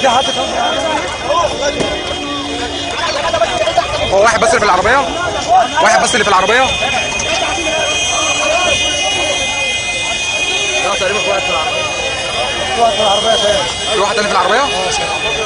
في حد هو واحد بس اللي في العربيه واحد بس اللي في العربيه لا تقريبا في واحد في العربيه في واحد في العربيه تاني في واحد تاني في العربيه